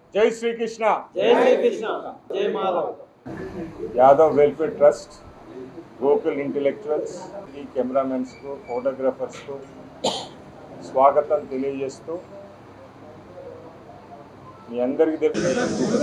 జై శ్రీకృష్ణ జై శ్రీకృష్ణ జై Madhav Yadav welfare trust Gokul intellectuals ఈ కెమెరామెన్స్కు ఫోటోగ్రాఫర్స్కు స్వాగతం తెలియజేస్తూ మీ అందరికీ తెలుసు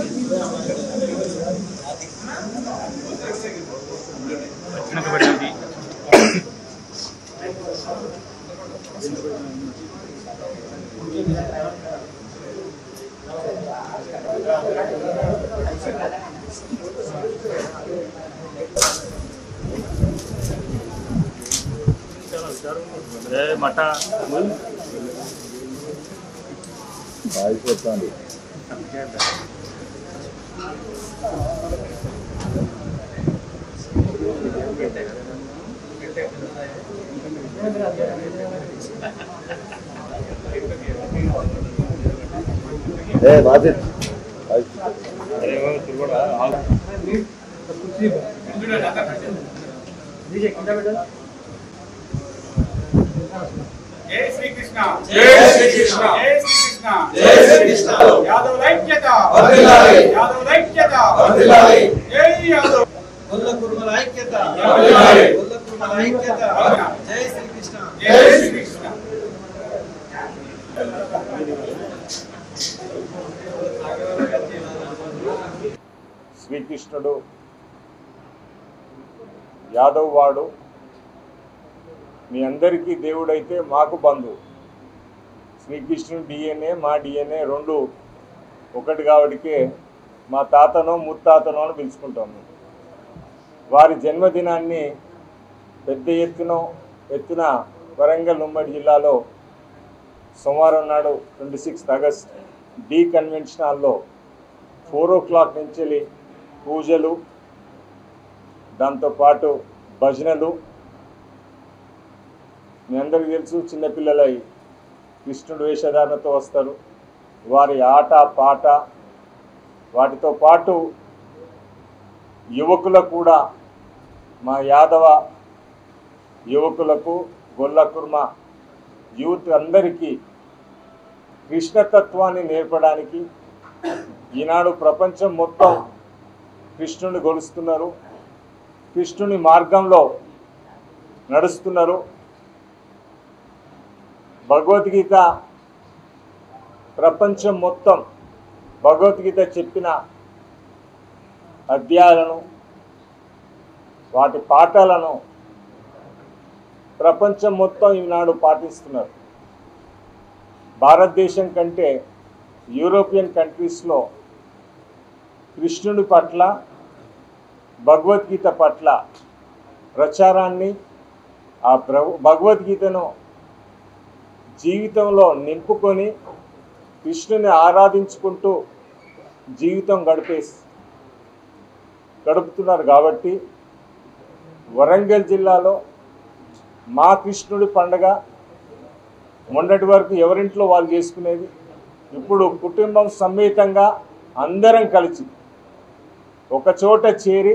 జై శ్రీకృష్ణ జై శ్రీకృష్ణ జై శ్రీకృష్ణ జై శ్రీకృష్ణ యాదవ్ ఐక్యత వర్ధిల్లాలి. యాదవ్ ఐక్యత వర్ధిల్లాలి. జై యాదవ్ గొల్ల కుర్మల ఐక్యత వర్ధిల్లాలి. గొల్ల కుర్మల ఐక్యత వర్ధిల్లాలి. జై శ్రీకృష్ణ జై శ్రీకృష్ణ శ్రీకృష్ణుడు యాదవ్ వాడు మీ అందరికీ దేవుడైతే మాకు బంధువు శ్రీకృష్ణుడు డిఎన్ఏ మా డిఎన్ఏ రెండు ఒకటి కాబట్టికే మా తాతనో ముత్తాతనో అని పిలుచుకుంటాం మేము. వారి జన్మదినాన్ని పెద్ద ఎత్తున ఎత్తున వరంగల్ ఉమ్మడి జిల్లాలో సోమవారం నాడు twenty sixth August D convention హాల్లో ఫోర్ ఓ క్లాక్ నుంచి వెళ్ళి పూజలు దాంతోపాటు భజనలు మీ అందరికీ తెలుసు చిన్నపిల్లలై కృష్ణుడు వేషధారణతో వస్తారు వారి ఆట పాట వాటితో పాటు యువకులకు కూడా మా యాదవ యువకులకు గొల్లకుర్మ యూత్ అందరికీ కృష్ణతత్వాన్ని నేర్పడానికి ఈనాడు ప్రపంచం మొత్తం కృష్ణుని గొలుస్తున్నారు కృష్ణుని మార్గంలో నడుస్తున్నారు భగవద్గీత ప్రపంచం మొత్తం భగవద్గీత చెప్పిన అధ్యాయాలను వాటి పాఠాలను ప్రపంచం మొత్తం ఈనాడు పాటిస్తున్నారు భారతదేశం కంటే యూరోపియన్ కంట్రీస్లో కృష్ణుడి పట్ల భగవద్గీత పట్ల ప్రచారాన్ని ఆ ప్రభు భగవద్గీతను జీవితంలో నింపుకొని కృష్ణుని ఆరాధించుకుంటూ జీవితం గడిపే గడుపుతున్నారు కాబట్టి వరంగల్ జిల్లాలో మా కృష్ణుడి పండగ మొన్నటి వరకు ఎవరింట్లో వాళ్ళు చేసుకునేది ఇప్పుడు కుటుంబం సమేతంగా అందరం కలిసి ఒక చోట చేరి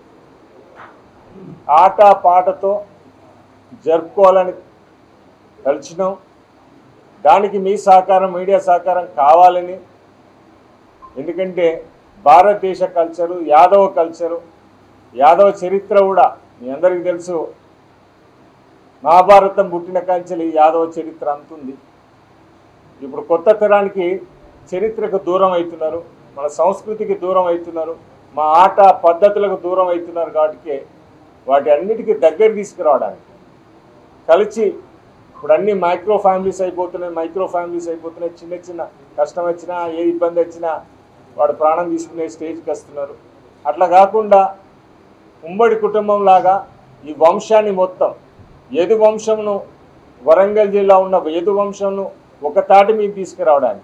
ఆట పాటతో జరుపుకోవాలని కలిసినాం దానికి మీ సహకారం మీడియా సహకారం కావాలని ఎందుకంటే భారతదేశ కల్చరు యాదవ కల్చరు యాదవ చరిత్ర కూడా మీ అందరికీ తెలుసు మహాభారతం పుట్టిన కంచెలు ఈ యాదవ చరిత్ర అంతుంది ఇప్పుడు కొత్త తరానికి చరిత్రకు దూరం అవుతున్నారు మన సంస్కృతికి దూరం అవుతున్నారు మా ఆట పద్ధతులకు దూరం అవుతున్నారు కాబట్టి వాటి అన్నిటికీ దగ్గర తీసుకురావడానికి కలిసి ఇప్పుడు అన్ని మైక్రో ఫ్యామిలీస్ అయిపోతున్నాయి మైక్రో ఫ్యామిలీస్ అయిపోతున్నాయి చిన్న చిన్న కష్టం వచ్చినా ఏ ఇబ్బంది వచ్చినా వాడు ప్రాణం తీసుకునే స్టేజ్కి వస్తున్నారు అట్లా కాకుండా ఉమ్మడి కుటుంబం లాగా ఈ వంశాన్ని మొత్తం యదు వంశంను వరంగల్ జిల్లా ఉన్న యదు వంశంను ఒక తాటి మీద తీసుకురావడానికి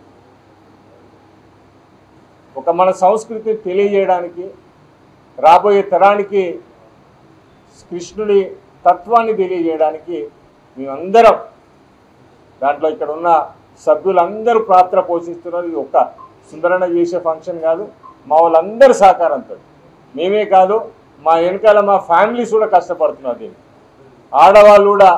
ఒక మన సంస్కృతి తెలియజేయడానికి రాబోయే తరానికి కృష్ణుడి తత్వాన్ని తెలియజేయడానికి మేమందరం దాంట్లో ఇక్కడ ఉన్న సభ్యులందరూ పాత్ర పోషిస్తున్నారు ఇది ఒక సుందరణ చేసే ఫంక్షన్ కాదు మా వాళ్ళందరి సహకారంతో మేమే కాదు మా వెనకాల మా ఫ్యామిలీస్ కూడా కష్టపడుతున్నారు దీన్ని ఆడవాళ్ళు కూడా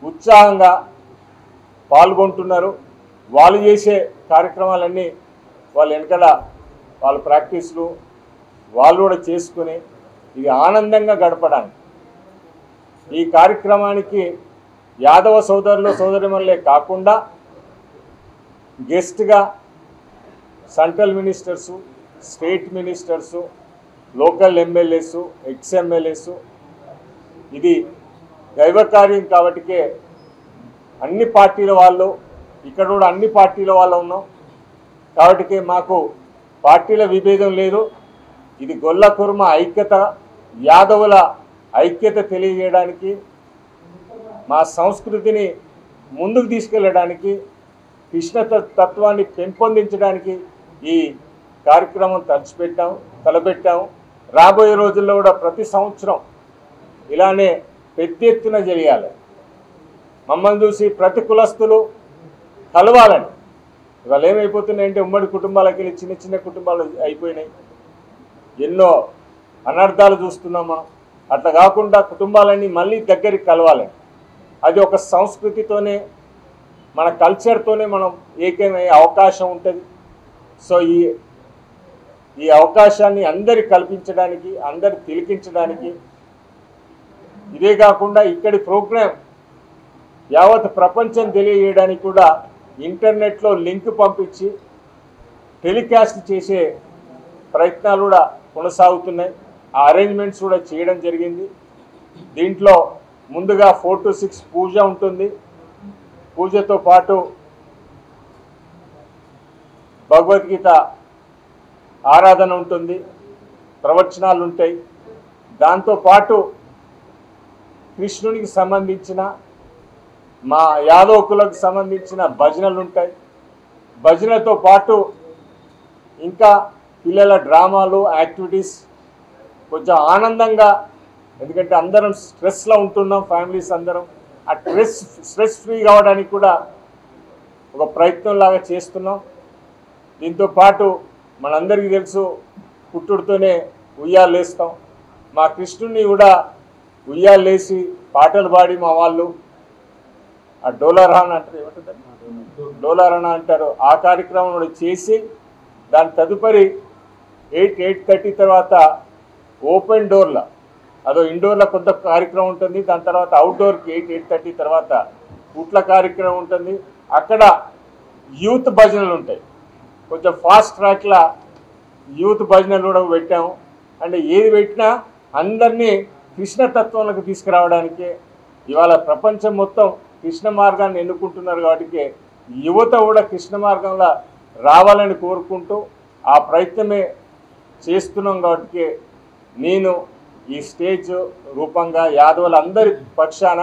ఉత్సాహంగా పాల్గొంటున్నారు వాళ్ళు చేసే కార్యక్రమాలన్నీ వాళ్ళ వెనకాల వాళ్ళ ప్రాక్టీస్లు వాళ్ళు కూడా చేసుకుని ఇది ఆనందంగా గడపడానికి ఈ కార్యక్రమానికి యాదవ సోదరులు సోదరిమణులే కాకుండా గెస్ట్గా central ministers state ministers local MLAs ex MLAs ఇది దైవకార్యం కాబట్టికే అన్ని పార్టీల వాళ్ళు ఇక్కడ కూడా అన్ని పార్టీల వాళ్ళు ఉన్నాం కాబట్టి మాకు పార్టీల విభేదం లేదు ఇది గొల్ల కుర్మ ఐక్యత యాదవుల ఐక్యత తెలియజేయడానికి మా సంస్కృతిని ముందుకు తీసుకెళ్ళడానికి కృష్ణ త- తత్వాన్ని పెంపొందించడానికి ఈ కార్యక్రమం తలచిపెట్టాం తలపెట్టాము రాబోయే రోజుల్లో కూడా ప్రతి సంవత్సరం ఇలానే పెద్ద ఎత్తున జరిగాలి మమ్మల్ని చూసి ప్రతి కులస్తులు కలవాలని ఇవాళ ఏమైపోతున్నాయంటే ఉమ్మడి కుటుంబాలకి వెళ్ళి చిన్న చిన్న కుటుంబాలు అయిపోయినాయి ఎన్నో అనర్థాలు చూస్తున్నాం మనం అట్లా కాకుండా కుటుంబాలన్నీ మళ్ళీ దగ్గరికి కలవాలి అది ఒక సంస్కృతితోనే మన కల్చర్తోనే మనం ఏకమయ్యే అవకాశం ఉంటుంది సో ఈ ఈ అవకాశాన్ని అందరి కల్పించడానికి అందరి తిలికించడానికి ఇదే కాకుండా ఇక్కడి ప్రోగ్రాం యావత్ ప్రపంచం తెలియజేయడానికి కూడా ఇంటర్నెట్లో లింక్ పంపించి టెలికాస్ట్ చేసే ప్రయత్నాలు కూడా కొనసాగుతున్నాయి ఆ అరేంజ్మెంట్స్ కూడా చేయడం జరిగింది దీంట్లో ముందుగా ఫోర్ టు సిక్స్ పూజ ఉంటుంది పూజతో పాటు భగవద్గీత ఆరాధన ఉంటుంది ప్రవచనాలు ఉంటాయి దాంతోపాటు కృష్ణునికి సంబంధించిన మా యాదవకులకు సంబంధించిన భజనలు ఉంటాయి భజనతో పాటు ఇంకా పిల్లల డ్రామాలు యాక్టివిటీస్ కొంచెం ఆనందంగా ఎందుకంటే అందరం స్ట్రెస్లో ఉంటున్నాం ఫ్యామిలీస్ అందరం ఆ స్ట్రెస్ స్ట్రెస్ ఫ్రీ కావడానికి కూడా ఒక ప్రయత్నం లాగా చేస్తున్నాం దీంతో పాటు మనందరికీ తెలుసు పుట్టుడుతోనే ఉయ్యాలేస్తాం మా కృష్ణుడిని కూడా ఉయ్యాలేసి పాటలు పాడి మా వాళ్ళు ఆ డోలారాన్ అంటారు ఏమంటారు డోలారాన అంటారు ఆ కార్యక్రమం కూడా చేసి దాని తదుపరి ఎయిట్ ఎయిట్ థర్టీ తర్వాత ఓపెన్ డోర్లో అదో ఇండోర్లో కొంత కార్యక్రమం ఉంటుంది దాని తర్వాత అవుట్డోర్కి ఎయిట్ ఎయిట్ థర్టీ తర్వాత పుట్ల కార్యక్రమం ఉంటుంది అక్కడ యూత్ భజనలు ఉంటాయి కొంచెం ఫాస్ట్ ట్రాక్లా యూత్ భజనలు కూడా పెట్టాము అంటే ఏది పెట్టినా అందరినీ కృష్ణతత్వంలోకి తీసుకురావడానికి ఇవాళ ప్రపంచం మొత్తం కృష్ణ మార్గాన్ని ఎన్నుకుంటున్నారు కాబట్టి యువత కూడా కృష్ణ మార్గంలో రావాలని కోరుకుంటూ ఆ ప్రయత్నమే చేస్తున్నాం కాబట్టి నేను ఈ స్టేజ్ రూపంగా యాదవులందరి పక్షాన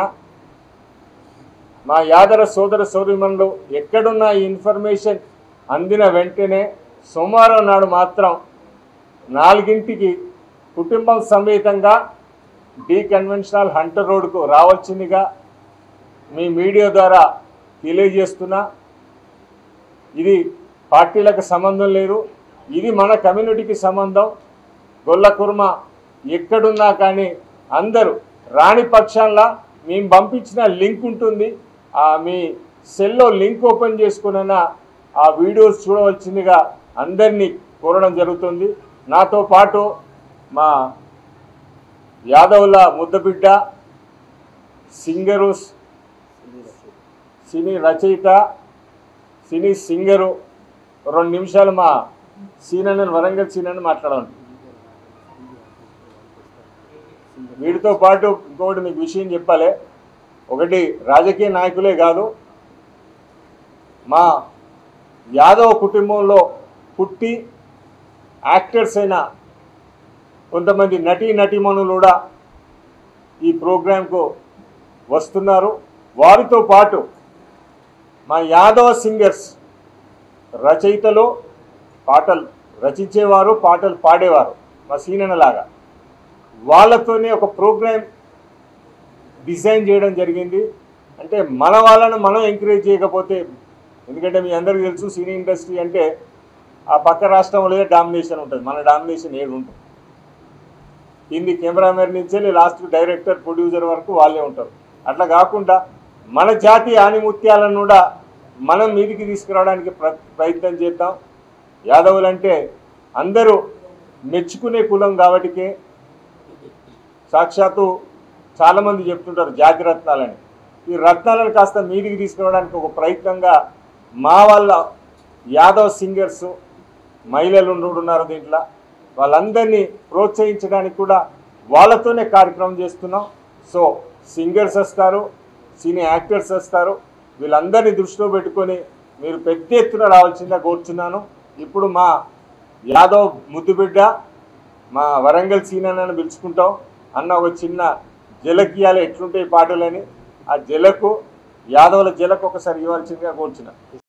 మా యాదవ సోదర సోదరిమణులు ఎక్కడున్న ఈ ఇన్ఫర్మేషన్ అందిన వెంటనే సోమవారం నాడు మాత్రం నాలుగింటికి కుటుంబం సమేతంగా డి కన్వెన్షనల్ హంటర్ రోడ్కు రావాల్సిందిగా మీ మీడియా ద్వారా తెలియజేస్తున్నా ఇది పార్టీలకు సంబంధం లేదు ఇది మన కమ్యూనిటీకి సంబంధం గొల్ల కుర్మ ఎక్కడున్నా కానీ అందరూ రాణి పక్షాల్లో మేము పంపించిన లింక్ ఉంటుంది ఆ మీ సెల్లో లింక్ ఓపెన్ చేసుకున్న ఆ వీడియోస్ చూడవలసిందిగా అందరినీ కోరడం జరుగుతుంది నాతో పాటు మా యాదవుల ముద్దబిడ్డ సింగరు సినీ రచయిత సినీ సింగరు రెండు నిమిషాలు మా సీనని వరంగల్ సీనని మాట్లాడండి వీటితో పాటు ఇంకొకటి మీకు విషయం చెప్పాలి ఒకటి రాజకీయ నాయకులే కాదు మా యాదవ కుటుంబంలో పుట్టి యాక్టర్స్ అయిన కొంతమంది నటీ నటీమణులు కూడా ఈ ప్రోగ్రాంకు వస్తున్నారు వారితో పాటు మా యాదవ సింగర్స్ రచయితలు పాటలు రచించేవారు పాటలు పాడేవారు మా సీననలాగా వాళ్ళతోనే ఒక ప్రోగ్రాం డిజైన్ చేయడం జరిగింది అంటే మన వాళ్ళను మనం ఎంకరేజ్ చేయకపోతే ఎందుకంటే మీ అందరికీ తెలుసు సినీ ఇండస్ట్రీ అంటే ఆ పక్క రాష్ట్రంలో డామినేషన్ ఉంటుంది మన డామినేషన్ ఏడు ఉంటుంది కింది కెమెరామెన్ నుంచి వెళ్ళి లాస్ట్ డైరెక్టర్ ప్రొడ్యూసర్ వరకు వాళ్ళే ఉంటారు అట్లా కాకుండా మన జాతి ఆనిముత్యాలను కూడా మనం మీదికి తీసుకురావడానికి ప్ర ప్రయత్నం చేద్దాం యాదవులు అంటే అందరూ మెచ్చుకునే కులం కాబట్టికే సాక్షాత్తు చాలామంది చెప్తుంటారు జాతి రత్నాలని ఈ రత్నాలను కాస్త మీదికి తీసుకురావడానికి ఒక ప్రయత్నంగా మా వాళ్ళ యాదవ్ సింగర్స్ మహిళలు ఉండు- ఉన్నారు దీంట్లో వాళ్ళందరినీ ప్రోత్సహించడానికి కూడా వాళ్ళతోనే కార్యక్రమం చేస్తున్నాం సో సింగర్స్ వస్తారు సినీ యాక్టర్స్ వస్తారు వీళ్ళందరినీ దృష్టిలో పెట్టుకొని మీరు పెద్ద ఎత్తున రావాల్సిందిగా కోరుచున్నాను ఇప్పుడు మా యాదవ్ ముద్దుబిడ్డ మా వరంగల్ సీనని పిలుచుకుంటాం అన్న ఒక చిన్న జలకియాలు ఎట్లుంటాయి పాటలని ఆ జలకు యాదవుల జలకు ఒకసారి ఇవ్వాల్సిందిగా కోరుచున్నా